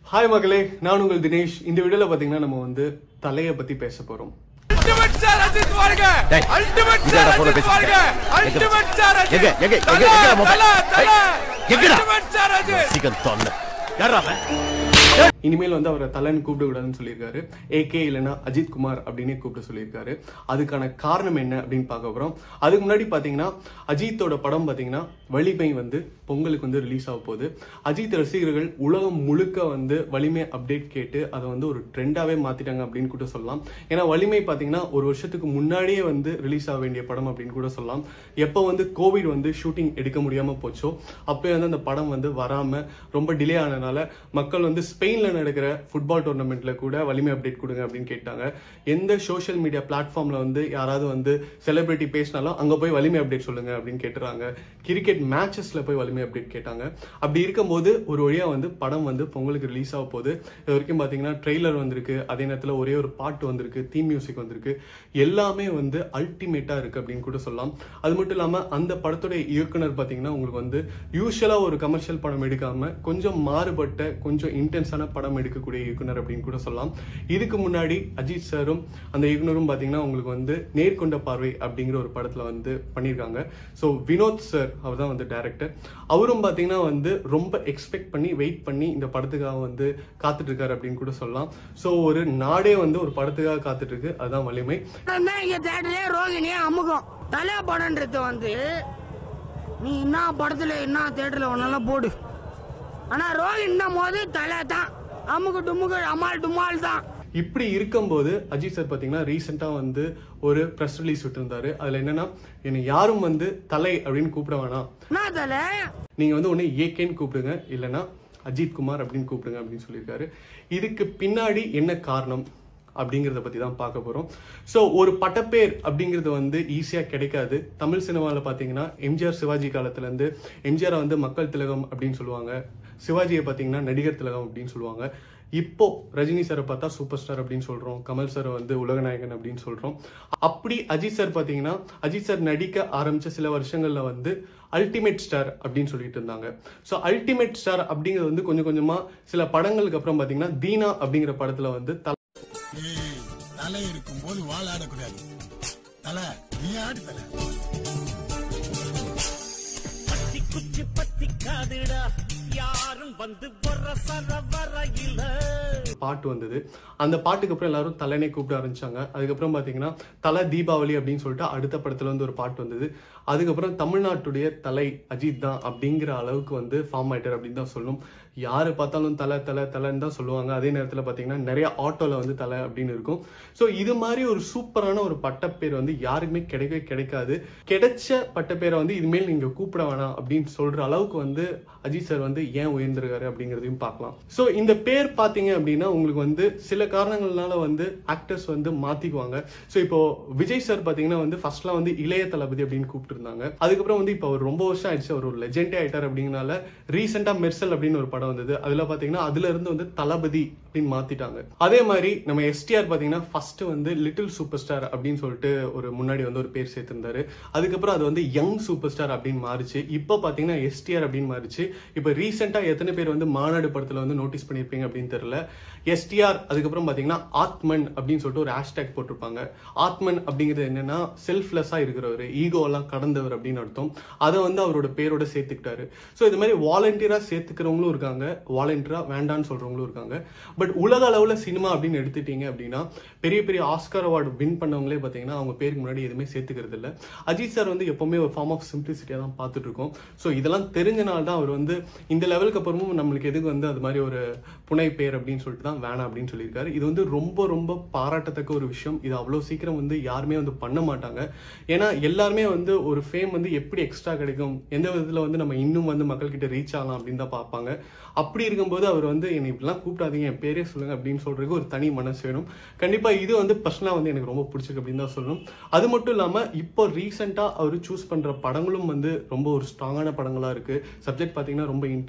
Hi மக்களே நான் உங்கள் தினேஷ் இந்த வீடியோல பாத்தீங்கன்னா நம்ம வந்து தலைய பத்தி பேச போறோம் அல்டிமேட் ஸ்டார் அஜித் வாழ்க டேய், அல்டிமேட் இதாடா ஸ்டார் போன அஜித் வாழ்க பேசிக்கிட்ட. அல்டிமேட் ஸ்டார் அஜித் எங்க, எங்க, எங்க, தல, எங்கடா மொபைல்? தல, தல. ஏய், எங்கடா? அல்டிமேட் ஸ்டார் அஜித் சீக்கிரம் தொல்லை யாரா அவன் இனிமேல் வந்து அவரை தலைன்னு கூப்பிட கூடாதுன்னு சொல்லியிருக்காரு ஏகே இல்லைன்னா அஜித் குமார் அப்படின்னே கூப்பிட சொல்லியிருக்காரு அதுக்கான காரணம் என்ன அப்படின்னு பார்க்க போறோம் அதுக்கு முன்னாடி பாத்தீங்கன்னா அஜித்தோட படம் பாத்தீங்கன்னா வலிமை வந்து பொங்கலுக்கு வந்து ரிலீஸ் ஆக போகுது அஜித் ரசிகர்கள் உலகம் முழுக்க வந்து வலிமை அப்டேட் கேட்டு அதை வந்து ஒரு ட்ரெண்டாவே மாத்திட்டாங்க அப்படின்னு கூட சொல்லலாம் ஏன்னா வலிமை பாத்தீங்கன்னா ஒரு வருஷத்துக்கு முன்னாடியே வந்து ரிலீஸ் ஆக வேண்டிய படம் அப்படின்னு கூட சொல்லலாம் எப்போ வந்து கோவிட் வந்து ஷூட்டிங் எடுக்க முடியாம போச்சோ அப்போ வந்து அந்த படம் வந்து வராம ரொம்ப டிலே ஆனதுனால மக்கள் வந்து ஸ்பெயின்ல நடக்கிற ஃபுட்பால் டோர்னமெண்ட்ல கூட வலிமை அப்டேட் கொடுங்க அப்படின்னு கேட்டாங்க எந்த சோஷியல் மீடியா பிளாட்ஃபார்ம்ல வந்து யாராவது வந்து செலிபிரிட்டி பேசினாலும் அங்க போய் வலிமை அப்டேட் சொல்லுங்க அப்படின்னு கேட்டுறாங்க கிரிக்கெட் மேட்சஸ்ல போய் வலிமை அப்டேட் கேட்டாங்க அப்படி இருக்கும்போது ஒரு வழியா வந்து படம் வந்து பொங்கலுக்கு ரிலீஸ் ஆக போகுது இது வரைக்கும் பாத்தீங்கன்னா ட்ரெய்லர் வந்திருக்கு அதே நேரத்துல ஒரே ஒரு பாட்டு வந்திருக்கு தீம் மியூசிக் வந்திருக்கு எல்லாமே வந்து அல்டிமேட்டா இருக்கு அப்படின்னு கூட சொல்லலாம் அது மட்டும் இல்லாம அந்த படத்தோட இயக்குனர் பாத்தீங்கன்னா உங்களுக்கு வந்து யூஸ்வலா ஒரு கமர்ஷியல் படம் எடுக்காம கொஞ்சம் மாறுபட்ட கொஞ்சம் இன்டென்ஸான படம் எடுக்கக்கூடிய இயக்குனர் அப்படின்னு கூட சொல்லலாம் இதுக்கு முன்னாடி அஜித் சாரும் அந்த இயக்குனரும் பாத்தீங்கன்னா உங்களுக்கு வந்து நேர்கொண்ட பார்வை அப்படிங்கிற ஒரு படத்துல வந்து பண்ணியிருக்காங்க ஸோ வினோத் சார் அவர் தான் வந்து டைரக்டர் அவரும் பாத்தீங்கன்னா வந்து ரொம்ப எக்ஸ்பெக்ட் பண்ணி வெயிட் பண்ணி இந்த படத்துக்காக வந்து காத்துட்டு இருக்காரு அப்படின்னு கூட சொல்லலாம் ஸோ ஒரு நாடே வந்து ஒரு படத்துக்காக காத்துட்டு இருக்கு அதுதான் வலிமை படம் தான் இங்க தேட்டரே ரோகிணி அமுகம் தலை படம்ன்றது வந்து நீ என்ன படத்துல என்ன தேட்டர்ல ஒன்னாலும் போடு ஆனா ரோகிணின்னும் போது தலை தான் அமுகு டுமுகு அமால் டுமால் தான் இப்படி இருக்கும்போது அஜித் சார் பாத்தீங்கன்னா ரீசெண்டா வந்து ஒரு ப்ரெஸ் ரிலீஸ் விட்டுருந்தாரு அதுல என்னன்னா என்னை யாரும் வந்து தலை அப்படின்னு கூப்பிட வேணாம் என்ன தலை நீங்க வந்து ஒண்ணு ஏகேன்னு கூப்பிடுங்க இல்லைன்னா அஜித் குமார் அப்படின்னு கூப்பிடுங்க அப்படின்னு சொல்லியிருக்காரு இதுக்கு பின்னாடி என்ன காரணம் அப்படிங்கறத பத்தி தான் பார்க்க போறோம் சோ ஒரு பட்டப்பேர் அப்படிங்கிறது வந்து ஈஸியா கிடைக்காது தமிழ் சினிமாவில் பாத்தீங்கன்னா எம்ஜிஆர் சிவாஜி காலத்துல இருந்து எம்ஜிஆர் வந்து மக்கள் திலகம் அப்படின்னு சொல்லுவாங்க சிவாஜியை பாத்தீங்கன்னா நடிகர் திலகம் அப்படின்னு சொல்லுவாங்க இப்போ ரஜினி சாரை பார்த்தா சூப்பர் ஸ்டார் அப்படின்னு சொல்றோம் கமல் சார் வந்து உலகநாயகன் அப்படின்னு சொல்றோம் அப்படி அஜித் சார் பாத்தீங்கன்னா அஜித் சார் நடிக்க ஆரம்பிச்ச சில வருஷங்கள்ல வந்து அல்டிமேட் ஸ்டார் அப்படின்னு சொல்லிட்டு இருந்தாங்க ஸோ அல்டிமேட் ஸ்டார் அப்படிங்கிறது வந்து கொஞ்சம் கொஞ்சமா சில படங்களுக்கு அப்புறம் பாத்தீங்கன்னா தீனா அப்படிங்கிற படத்துல வந்து தல- ஏய், தலை இருக்கும்போது வால் ஆடக்கூடாது தலை நீ ஆடு தலை பத்தி குச்சி பத்தி காதுடா யாரும் வந்து வர சர வரையில பாட்டு வந்தது அந்த பாட்டுக்கு அப்புறம் எல்லாரும் தலைனே கூப்பிட ஆரம்பிச்சாங்க அதுக்கப்புறம் பாத்தீங்கன்னா தலை தீபாவளி அப்படின்னு சொல்லிட்டு அடுத்த படத்துல வந்து ஒரு பாட்டு வந்தது அதுக்கப்புறம் தமிழ்நாட்டுடைய தலை அஜித் தான் அப்படிங்கிற அளவுக்கு வந்து ஃபார்ம் ஆயிட்டார் அப்படின்னு தான் சொல்லணும் யாரு பார்த்தாலும் தலை தலை தலைன்னு தான் சொல்லுவாங்க அதே நேரத்துல பாத்தீங்கன்னா நிறைய ஆட்டோல வந்து தலை அப்படின்னு இருக்கும் ஸோ இது மாதிரி ஒரு சூப்பரான ஒரு பட்டப்பேர் வந்து யாருக்குமே கிடைக்கவே கிடைக்காது கிடைச்ச பட்டப்பேரை வந்து இனிமேல் நீங்க கூப்பிட வேணாம் அப்படின்னு சொல்ற அளவுக்கு வந்து அஜித் சார் வந்து ஏன் உயர்ந்திருக்காரு அப்படிங்கிறதையும் பார்க்கலாம் ஸோ இந்த பேர் பாத்தீங்க அப்படின்னா உங்களுக்கு வந்து சில காரணங்கள்னால வந்து ஆக்டர்ஸ் வந்து மாத்திக்குவாங்க ஸோ இப்போ விஜய் சார் பாத்தீங்கன்னா வந்து ஃபர்ஸ்ட்லாம் வந்து இளைய தளபதி அப்படின்னு கூப்பிட்டு இருந்தாங்க அதுக்கப்புறம் வந்து இப்போ அவர் ரொம்ப வருஷம் ஆயிடுச்சு அவர் ஒரு லெஜெண்டே ஆயிட்டார் அப்படிங்கறனால ரீசெண்டா மெர்சல் அப்படின்னு ஒரு படம் வந்தது அதுல பாத்தீங்கன்னா அதுல இருந்து வந்து தளபதி அப்படின்னு மாத்திட்டாங்க அதே மாதிரி நம்ம எஸ்டிஆர் பாத்தீங்கன்னா ஃபர்ஸ்ட் வந்து லிட்டில் சூப்பர் ஸ்டார் அப்படின்னு சொல்லிட்டு ஒரு முன்னாடி வந்து ஒரு பேர் சேர்த்திருந்தாரு அதுக்கப்புறம் அது வந்து யங் சூப்பர் ஸ்டார் அப்படின்னு மாறிச்சு இப்போ பாத்தீங்கன்னா எஸ்டிஆர் அப்படின்னு மாறிச்சு இப்போ ரீசெண்டா எத்தனை பேர் வந்து மாநாடு படத்துல வந்து நோட்டீஸ் பண்ணிருப்பீங்க அப்படின்னு தெரியல எஸ்டிஆர் அதுக்கப்புறம் பாத்தீங்கன்னா ஆத்மன் அப்படின்னு சொல்லிட்டு ஒரு ஹேஷ்டேக் போட்டிருப்பாங்க ஆத்மன் அப்படிங்கிறது என்னன்னா செல்ஃப்லெஸ்ஸா இருக்கிறவர் ஈகோ எல்லாம் கடந்தவர் அப்படின்னு அர்த்தம் அதை வந்து அவரோட பேரோட சேர்த்துக்கிட்டாரு ஸோ இது மாதிரி வாலண்டியரா சேர்த்துக்கிறவங்களும் இருக்காங்க வாலண்டியரா வேண்டான்னு சொல்றவங்களும் இருக்காங்க பட் உலக அளவுல சினிமா அப்படின்னு எடுத்துட்டீங்க அப்படின்னா பெரிய பெரிய ஆஸ்கார் அவார்டு வின் பண்ணவங்களே பாத்தீங்கன்னா அவங்க பேருக்கு முன்னாடி எதுவுமே சேர்த்துக்கிறது இல்ல அஜித் சார் வந்து எப்பவுமே ஒரு ஃபார்ம் ஆஃப் சிம்பிளிசிட்டியா தான் பார்த்துட்டு இருக்கோம் ஸோ இதெல்லாம் தெரிஞ்சனால தான் அவர் வந்து இந்த லெவலுக்கு அப்புறமும் நம்மளுக்கு எதுக்கு வந்து அது மாதிரி ஒரு புனை பேர் அப்படின்னு சொல்லிட்டு தான் வேணாம் அப்படின்னு சொல்லியிருக்காரு இது வந்து ரொம்ப ரொம்ப பாராட்டத்தக்க ஒரு விஷயம் இது அவ்வளவு சீக்கிரம் வந்து யாருமே வந்து பண்ண மாட்டாங்க ஏன்னா எல்லாருமே வந்து ஒரு ஃபேம் வந்து எப்படி எக்ஸ்ட்ரா கிடைக்கும் எந்த விதத்துல வந்து நம்ம இன்னும் வந்து மக்கள்கிட்ட ரீச் ஆகலாம் அப்படின்னு தான் பார்ப்பாங்க அப்படி இருக்கும்போது அவர் வந்து என்னை இப்படிலாம் கூப்பிடாதீங்க என் பேரே சொல்லுங்க அப்படின்னு சொல்றதுக்கு ஒரு தனி மனசு வேணும் கண்டிப்பா இது வந்து பர்சனலா வந்து எனக்கு ரொம்ப பிடிச்சிருக்கு அப்படின்னு தான் சொல்லணும் அது மட்டும் இல்லாம இப்போ ரீசெண்டா அவர் சூஸ் பண்ற படங்களும் வந்து ரொம்ப ஒரு ஸ்ட்ராங்கான படங்களா இருக்கு சப்ஜெக்ட் பாத்தீங்கன்னா ரொம்ப இன்டென்ஸா இருக்கு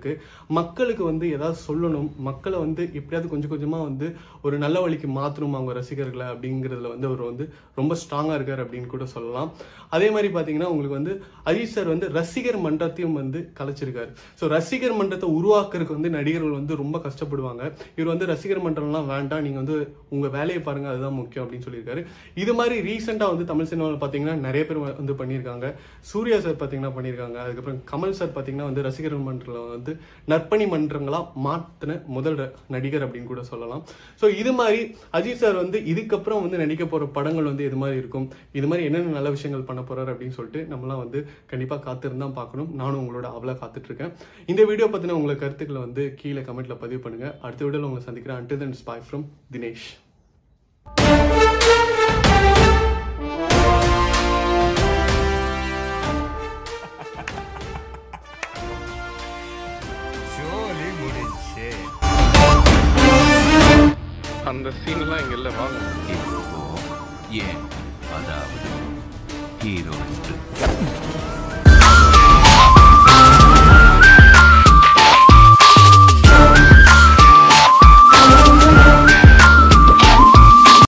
இருக்கு மக்களுக்கு வந்து ஏதாவது சொல்லணும் மக்களை வந்து எப்படியாவது கொஞ்சம் கொஞ்சமா வந்து ஒரு நல்ல வழிக்கு மாத்தணும் அவங்க ரசிகர்களை அப்படிங்கிறதுல வந்து அவர் வந்து ரொம்ப ஸ்ட்ராங்கா இருக்காரு அப்படின்னு கூட சொல்லலாம் அதே மாதிரி பாத்தீங்கன்னா உங்களுக்கு வந்து அஜித் சார் வந்து ரசிகர் மன்றத்தையும் வந்து கலைச்சிருக்காரு ஸோ ரசிகர் மன்றத்தை உருவாக்குறதுக்கு வந்து நடிகர்கள் வந்து ரொம்ப கஷ்டப்படுவாங்க இவர் வந்து ரசிகர் மன்றம்லாம் வேண்டாம் நீங்க வந்து உங்க வேலையை பாருங்க அதுதான் முக்கியம் அப்படின்னு சொல்லியிருக்காரு இது மாதிரி ரீசெண்டா வந்து தமிழ் சினிமாவில் பாத்தீங்கன்னா நிறைய பேர் வந்து பண்ணியிருக்காங்க சூர்யா சார் பாத்தீங்கன்னா பண்ணியிருக்காங்க அதுக்கப்புறம் கமல் சார் பாத்தீங்கன்னா வந்து ரசிகர் மன்றத்தில் வந்து நற்பணி மன்றங்களா மாத்தின முதல் ர- நடிகர் அப்படின்னு கூட சொல்லலாம் ஸோ இது மாதிரி அஜித் சார் வந்து இதுக்கப்புறம் வந்து நடிக்க போற படங்கள் வந்து இது மாதிரி இருக்கும் இது மாதிரி என்னென்ன நல்ல விஷயங்கள் பண்ண போறாரு அப்படின்னு சொல்லிட்டு நம்மலாம் வந்து கண்டிப்பா காத்திருந்து தான் பார்க்கணும் நானும் உங்களோட அவளை காத்துட்டு இருக்கேன் இந்த வீடியோ பத்தின உங்களை கருத்துக்களை வந்து கீழே கமெண்ட்ல பதிவு பண்ணுங்க அடுத்த வீடியோல உங்களை சந்திக்கிறேன் until then spy from Dinesh ஜோலி முடிஞ்சே அந்த சீன்லாம் இங்க இல்ல வாங்க ஏன் அதாவது ஹீரோ